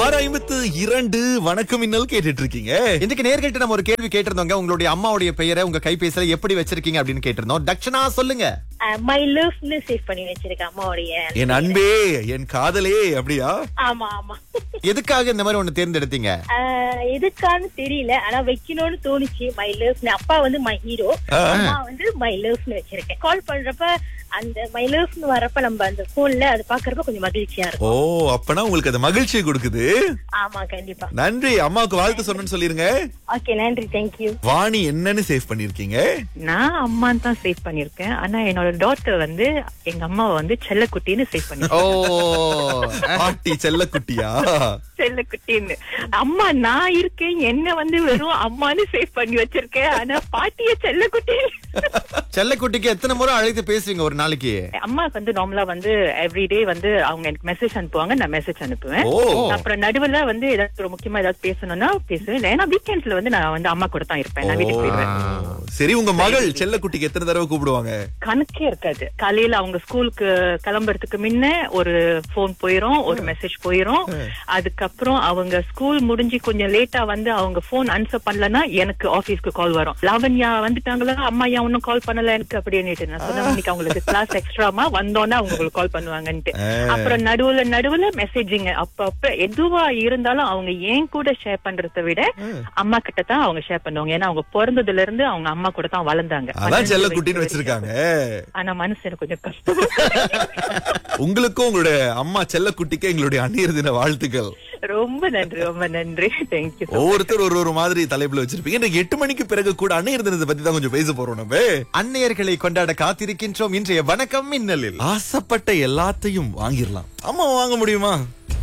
ஆறு ஐம்பத்து இரண்டு வணக்கம் இன்னல் கேட்டுட்டு இருக்கீங்க இன்னைக்கு நேர்கிட்ட நம்ம ஒரு கேள்வி கேட்டிருந்தோங்க உங்களுடைய அம்மாவுடைய பெயரை உங்க கைபேசியில எப்படி வச்சிருக்கீங்க அப்படின்னு கேட்டிருந்தோம் தக்ஷனா சொல்லுங்க மை லவ்னு சேவ் பண்ணி வச்சிருக்கேன் அம்மாவுடைய என் அன்பே என் காதலே அப்படியா ஆமா ஆமா எதுக்காக இந்த மாதிரி ஒண்ணு தேர்ந்தெடுத்தீங்க ஆஹ் எதுக்கான்னு தெரியல ஆனா வைக்கணும்னு தோணுச்சு மை லவ்னு அப்பா வந்து மை ஹீரோ அம்மா வந்து மை லவ்னு வச்சிருக்கேன் கால் பண்றப்ப அந்த மை லவ்னு வரப்ப நம்ம அந்த போன்ல அது பாக்குறப்ப கொஞ்சம் மகிழ்ச்சியா ஓ இருக்கும் அப்பனா உங்களுக்கு அது மகிழ்ச்சியை கொடுக்குது ஆமா கண்டிப்பா நன்றி அம்மாவுக்கு வாழ்த்து சொன்னேன்னு சொல்லிருங்க ஓகே நன்றி தேங்க்யூ வாணி என்னன்னு சேவ் பண்ணிருக்கீங்க நான் அம்மான்னு தான் சேவ் பண்ணிருக்கேன் ஆனா என்னோட டாட்டர் வந்து எங்க அம்மாவை வந்து செல்லக்குட்டின்னு சேவ் பண்ணி ஓ பாட்டி செல்லக்குட்டியா செல்லக்குட்டின்னு அம்மா நான் இருக்கேன் என்ன வந்து வெறும் அம்மான்னு சேவ் பண்ணி வச்சிருக்கேன் ஆனா பாட்டிய செல்லக்குட்டி செல்லக்குட்டிக்கு எத்தனை முறை அழைத்து பேசுவீங்க ஒரு நாளைக்கு அம்மாக்கு வந்து நார்மலா வந்து எவ்ரிடே வந்து அவங்க எனக்கு மெசேஜ் அனுப்புவாங்க நான் மெசேஜ் அனுப்புவேன் ஓ அப்புறம் நடுவுல வந்து ஏதாவது ஒரு முக்கியமா ஏதாவது பேசணும்னா பேசுவேன் ஏன்னா வீக்கெண்ட்ஸ்ல வந்து நான் வந்து அம்மா கூட தான் இருப்பேன் நான் வீட்டுக்கு போயிடுவேன் சரி உங்க மகள் செல்லக்குட்டிக்கு எத்தனை தடவை கூப்பிடுவாங்க கணக்கே இருக்காது காலையில அவங்க ஸ்கூலுக்கு கிளம்புறதுக்கு முன்ன ஒரு போன் போயிரும் ஒரு மெசேஜ் போயிரும் அதுக்கப்புறம் அவங்க ஸ்கூல் முடிஞ்சு கொஞ்சம் லேட்டா வந்து அவங்க போன் ஆன்சர் பண்ணலன்னா எனக்கு ஆபீஸ்க்கு கால் வரும் லாவண்யா வந்துட்டாங்களா அம்மா ஏன் ஒன்னும் கால் பண்ணல எனக்கு அப்படின்னுட்டு நான் சொன்னேன் இன்னைக்கு அவங்களுக்கு கிளாஸ் எக்ஸ்ட்ராமா வந்தோன்னா அவங்க உங்களுக்கு கால் பண்ணுவாங்கன்ட்டு அப்புறம் நடுவுல நடுவுல மெசேஜிங்க அப்ப அப்ப எதுவா இருந்தாலும் அவங்க ஏன் கூட ஷேர் பண்றதை விட அம்மா கிட்ட தான் அவங்க ஷேர் பண்ணுவாங்க ஏன்னா அவங்க பிறந்ததுல இருந்து அவங்க அம்மா கூட தான் வளர்ந்தாங்க அதான் பன்னெண்டு செல்லக்குட்டின்னு வயசு வச்சிருக்காங்க வரைக்கும். ஆனா மனசு எனக்கு கொஞ்சம் கஷ்டம் உங்களுக்கும் உங்களுடைய அம்மா செல்லக்குட்டிக்கு எங்களுடைய அந்நியர் தின வாழ்த்துக்கள் ரொம்ப நன்றி ரொம்ப நன்றி தேங்க்யூ ஒவ்வொருத்தர் ஒரு ஒரு மாதிரி தலைப்புல வச்சிருப்பீங்க இன்றைக்கு எட்டு மணிக்கு பிறகு கூட அந்நியர் தினத்தை பத்தி தான் கொஞ்சம் பேச போறோம் நம்ம அன்னையர்களை கொண்டாட காத்திருக்கின்றோம் இன்றைய வணக்கம் மின்னலில் ஆசைப்பட்ட எல்லாத்தையும் வாங்கிடலாம் ஆமா வாங்க முடியுமா